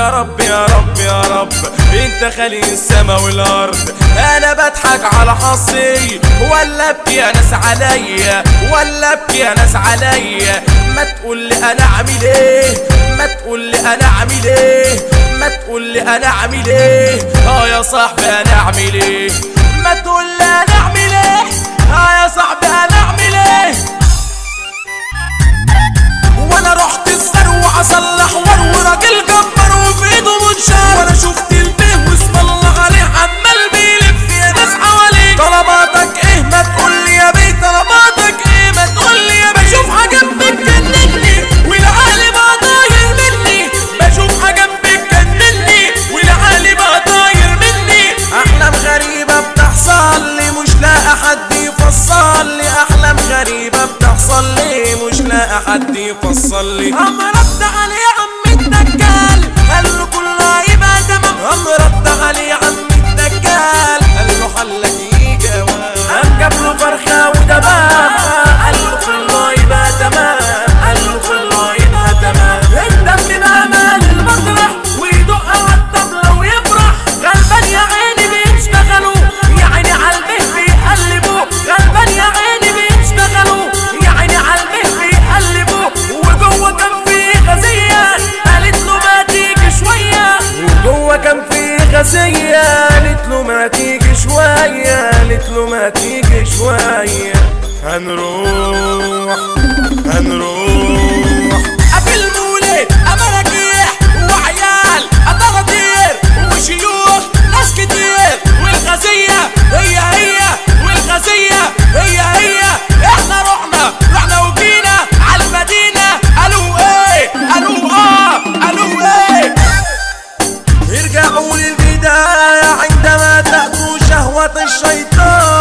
يا رب يا رب يا رب انت خالق السما والارض انا بضحك على حظي ولا ابكي يا ناس عليا ولا ابكي يا ناس عليا ما تقول لي انا اعمل ايه ما تقول لي انا اعمل ايه ما تقول لي انا اعمل ايه اه يا صاحبي انا اعمل ايه ما تقول لي انا اعمل ايه اه يا صاحبي انا اعمل ايه وانا رحت الثروة اصلح ور وراجل جبار وفي ايده منشار وانا شفت البيه واسم الله عليه عمال بيلف يا ناس حواليك طلباتك ايه ما تقول لي يا بيه طلباتك ايه ما تقول لي يا بيه بشوف حاجة بتجنني والعقل بقى طاير مني بشوف حاجة بتجنني والعقل بقى طاير مني احلام غريبة بتحصل لي مش لاقي حد يفصل لي احلام غريبة بتحصل لي مش لاقي حد يفصل لي عم رد عليه عم الدجال قال له كله هيبقى تمام عم رد عليه عم الدجال قال له حلك يجي قام جاب له فرخة ودباب قال له كله يبقى تمام قال له كله يبقى تمام الدم بقى مال المطرح ويدق على الطبلة ويفرح غلبان يا عيني بيشتغلوا يا عيني على البه بيقلبوا غلبان يا عيني بيشتغلوا يا عيني على البه بيقلبوا وجوه كان في غزية قالت له ما تيجي شوية وجوه كان في غزية قالت له ما تيجي شوية قالت له ما تيجي شوية هنروح هنروح قبل مولد أمراجيح وعيال أطراطير وشيوخ ناس كتير والغزية هي هي والغزية هي هي احنا رحنا رحنا وجينا على المدينة قالوا ايه قالوا اه قالوا ايه ارجعوا للبداية عندما تأتوا شهوة الشيطان